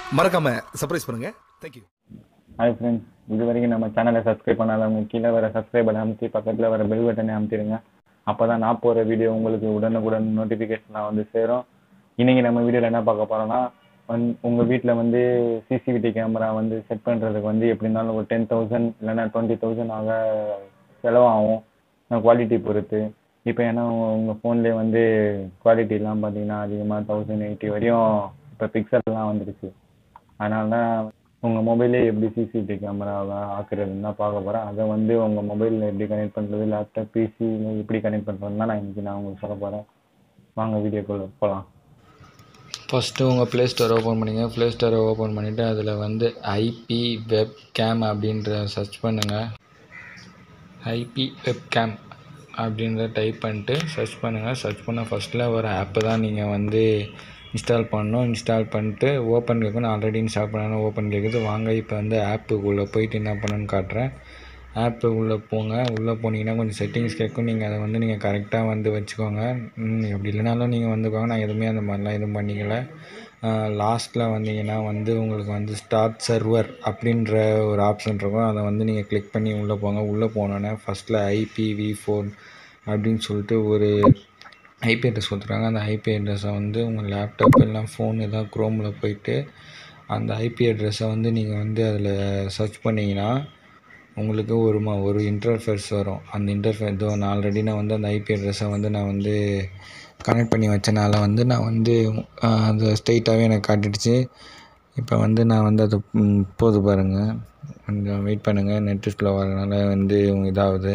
மறக்காம சர்ப்ரைஸ் பண்ணுங்க thank you hi friends இது வரைக்கும் நம்ம சேனலை சப்ஸ்கிரைப் பண்ணாதவங்க கீழே வர சப்ஸ்கிரைப் பட்டன் அமைத்தி பக்கத்தில் வர பெல் பட்டனை அமைத்திடுங்க அப்போ தான் நான் போகிற வீடியோ உங்களுக்கு உடனுக்குடன் நோட்டிஃபிகேஷனாக வந்து சேரும் இன்னைக்கு நம்ம வீடியோவில் என்ன பார்க்க போகிறோம்னா வந் உங்கள் வீட்டில் வந்து சிசிடிவி கேமரா வந்து செட் பண்ணுறதுக்கு வந்து எப்படி இருந்தாலும் ஒரு டென் தௌசண்ட் இல்லைன்னா டுவெண்ட்டி தௌசண்ட் ஆக செலவாகும் குவாலிட்டி பொறுத்து இப்போ ஏன்னா உங்கள் ஃபோன்லேயே வந்து குவாலிட்டிலாம் பார்த்தீங்கன்னா அதிகமாக தௌசண்ட் எயிட்டி வரையும் இப்போ பிக்சல்லாம் வந்துருச்சு அதனால தான் உங்கள் மொபைலே எப்படி சிசிடிவி கேமராவை ஆக்குறதுன்னு தான் பார்க்க போகிறேன் அதை வந்து உங்கள் மொபைலில் எப்படி கனெக்ட் பண்ணுறது லேப்டாப் பிசியில் எப்படி கனெக்ட் பண்ணுறதுன்னு தான் நான் இன்றைக்கி நான் உங்களுக்கு சொல்ல போகிறேன் வாங்க வீடியோக்குள்ளே போகலாம் ஃபஸ்ட்டு உங்கள் ப்ளே ஸ்டோர் ஓப்பன் பண்ணிங்க ப்ளே ஸ்டோரை ஓப்பன் பண்ணிவிட்டு அதில் வந்து ஐபி வெப் கேம் அப்படின்ற சர்ச் பண்ணுங்கள் ஐபி வெப் கேம் அப்படின்றத டைப் பண்ணிட்டு சர்ச் பண்ணுங்கள் சர்ச் பண்ண ஃபஸ்ட்டில் ஒரு ஆப்பு தான் நீங்கள் வந்து இன்ஸ்டால் பண்ணணும் இன்ஸ்டால் பண்ணிட்டு ஓப்பன் கேட்கும் நான் ஆல்ரெடி இன்ஸ்டால் பண்ணணும் ஓப்பன் கேட்குது வாங்க இப்போ வந்து ஆப்புக்குள்ளே போயிட்டு என்ன பண்ணணும்னு காட்டுறேன் ஆப்பு உள்ளே போங்க உள்ளே போனீங்கன்னா கொஞ்சம் செட்டிங்ஸ் கேட்கும் நீங்கள் அதை வந்து நீங்கள் கரெக்டாக வந்து வச்சுக்கோங்க ம், அப்படி இல்லைனாலும் நீங்கள் வந்துக்கோங்க நான் எதுவுமே அந்த மாதிரிலாம் எதுவும் பண்ணிக்கல லாஸ்ட்டில் வந்தீங்கன்னா வந்து உங்களுக்கு வந்து ஸ்டார்ட் சர்வர் அப்படின்ற ஒரு ஆப்ஷன் இருக்கும் அதை வந்து நீங்கள் கிளிக் பண்ணி உள்ளே போங்க உள்ளே போனோன்னே ஃபஸ்ட்டில் ஐபிவி ஃபோன் அப்படின்னு சொல்லிட்டு ஒரு ஐபி அட்ரஸ் கொடுத்துருக்காங்க அந்த ஐபி அட்ரஸை வந்து உங்கள் லேப்டாப் இல்லை ஃபோன் ஏதாவது க்ரோமில் போயிட்டு அந்த ஐபி அட்ரஸை வந்து நீங்கள் வந்து அதில் சர்ச் பண்ணிங்கன்னா உங்களுக்கு ஒரு ம ஒரு இன்டர்ஃபேஸ் வரும் அந்த இன்டர்ஃபேஸ் இதோ நான் ஆல்ரெடி நான் வந்து அந்த ஐபி அட்ரஸை வந்து நான் வந்து கனெக்ட் பண்ணி வச்சனால வந்து நான் வந்து ஆஹ், அது ஸ்ட்ரெயிட்டாகவே எனக்கு காட்டிடுச்சு இப்போ வந்து நான் வந்து அது ம், போது பாருங்கள் கொஞ்சம் வெயிட் பண்ணுங்கள் நெட் ஸ்லோ வரனால வந்து இதாகுது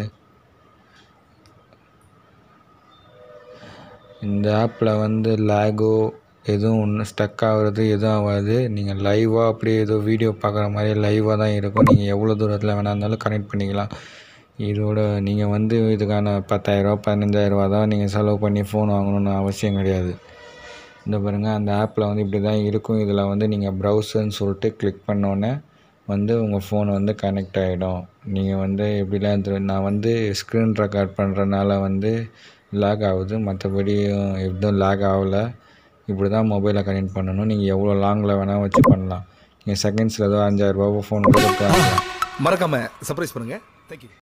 இந்த ஆப்பில் வந்து லேகோ எதுவும் ஒன்று ஸ்டக் ஆகுறது எதுவும் ஆகாது நீங்கள் லைவாக அப்படியே ஏதோ வீடியோ பார்க்குற மாதிரி லைவாக தான் இருக்கும் நீங்கள் எவ்வளோ தூரத்தில் வேணா இருந்தாலும் கனெக்ட் பண்ணிக்கலாம் இதோட நீங்கள் வந்து இதுக்கான பத்தாயிரரூவா பதினஞ்சாயிரரூவா தான் நீங்கள் செலவு பண்ணி ஃபோன் வாங்கணும்னு அவசியம் கிடையாது இந்த பாருங்கள் அந்த ஆப்பில் வந்து இப்படி தான் இருக்கும் இதில் வந்து நீங்கள் ப்ரௌசர்னு சொல்லிட்டு கிளிக் பண்ணோன்னே வந்து உங்கள் ஃபோன் வந்து கனெக்ட் ஆகிடும் நீங்கள் வந்து எப்படிலாம் இது- நான் வந்து ஸ்க்ரீன் ரெக்கார்ட் பண்ணுறனால வந்து லேக் ஆகுது மற்றபடி எதுவும் லேக் ஆகலை இப்படி தான் மொபைலை கனெக்ட் பண்ணணும் நீங்கள் எவ்வளோ லாங்கில் வேணால் வச்சு பண்ணலாம் நீங்கள் செகண்ட்ஸில் ஏதோ அஞ்சாயிரரூபா ஃபோன் கூட வாங்கலாம் மறக்காம சர்ப்ரைஸ் பண்ணுங்க தேங்க்யூ